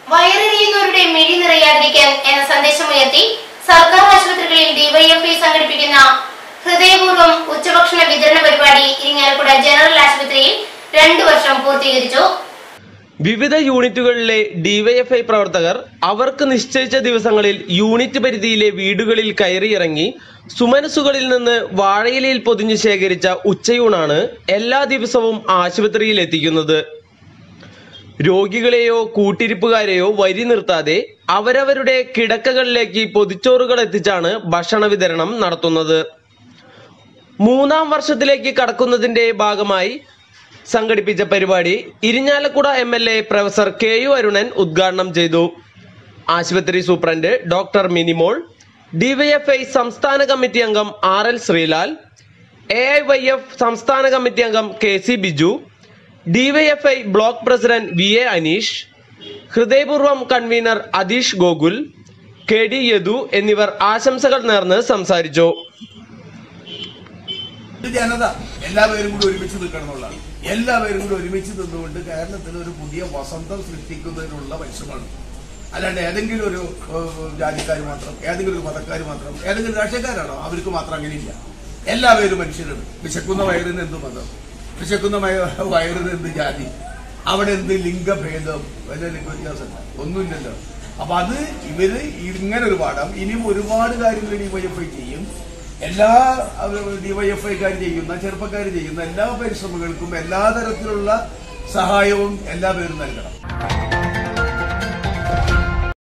വയറെറിയുന്നവരുടെ മിഴി നിറയാതിരിക്കാൻ എന്ന സന്ദേശമുയർത്തി സർക്കാർ ആശുപത്രികളിൽ ഡിവൈഎഫ്ഐ സംഘടിപ്പിക്കുന്ന ഹൃദയപൂർവ്വം ഉച്ചഭക്ഷണ വിതരണ പരിപാടി ഇരിങ്ങാലക്കുട ജനറൽ ആശുപത്രിയിൽ രണ്ടു വർഷം പൂർത്തീകരിച്ചു വിവിധ യൂണിറ്റുകളിലെ ഡിവൈഎഫ്ഐ പ്രവർത്തകർ അവർക്ക് നിശ്ചയിച്ച ദിവസങ്ങളിൽ യൂണിറ്റ് പരിധിയിലെ വീടുകളിൽ കയറിയിറങ്ങി സുമനസുകളിൽ നിന്ന് വാഴയിലയിൽ പൊതിഞ്ഞു ശേഖരിച്ച ഉച്ചയൂണാണ് എല്ലാ ദിവസവും ആശുപത്രിയിൽ എത്തിക്കുന്നത് രോഗികളെയോ കൂട്ടിരിപ്പുകാരെയോ വരി നിർത്താതെ അവരവരുടെ കിടക്കകളിലേക്ക് പൊതിച്ചോറുകൾ എത്തിച്ചാണ് ഭക്ഷണ വിതരണം നടത്തുന്നത് മൂന്നാം വർഷത്തിലേക്ക് കടക്കുന്നതിന്റെ ഭാഗമായി സംഘടിപ്പിച്ച പരിപാടി Irinjalakuda M L A professor K U Arunan ഉദ്ഘാടനം ചെയ്തു ആശുപത്രി സൂപ്രണ്ട് ഡോക്ടർ മിനിമോൾ ഡിവൈഎഫ്ഐ സംസ്ഥാന കമ്മിറ്റി അംഗം R L Sreelal A I Y F സംസ്ഥാന കമ്മിറ്റി അംഗം K C Biju DYFI block president V A Anish ഹൃദയപൂർവ്വം convener Atheesh Gokul K D Yadu എന്നിവർ ആശംസകൾ നേർന്ന് സംസാരിച്ചു ഇത് ജനത എല്ലാവരും കൂടി ഒരുമിച്ച് നിൽക്കണം എന്നുള്ളതാണ് എല്ലാവരും കൂടി ഒരുമിച്ച് നിന്നുകൊണ്ട് കേരളത്തിൽ ഒരു പുതിയ വസന്തം സൃഷ്ടിക്കുന്നതിനുള്ള പരിശ്രമമാണ് അല്ലാണ്ട് ഏതെങ്കിലും ഒരു ജാതിക്കാർ മാത്രം ഏതെങ്കിലും ഒരു മതക്കാർ മാത്രം ഏതെങ്കിലും രാഷ്ട്രീയക്കാരാണോ അവർക്ക് മാത്രം അങ്ങനെയില്ല എല്ലാവരും മനുഷ്യരാണ് വിശക്കുന്ന വയറിന് എന്ത് മതം വിശക്കുന്ന വയ- വയറിന് എന്ത് ജാതി അവിടെ എന്ത് ലിംഗഭേദം വല്ല ലിംഗ വ്യത്യാസമില്ല ഒന്നുമില്ലല്ലോ അപ്പൊ അത് ഇവര് ഇങ്ങനെ ഒരു പാഠം ഇനിയും ഒരുപാട് കാര്യങ്ങൾ ഡിവൈഎഫ്ഐ ചെയ്യും എല്ലാ ഡിവൈഎഫ്ഐക്കാർ ചെയ്യുന്ന ചെറുപ്പക്കാർ ചെയ്യുന്ന എല്ലാ പരിശ്രമങ്ങൾക്കും എല്ലാ തരത്തിലുള്ള സഹായവും എല്ലാവരും നൽകണം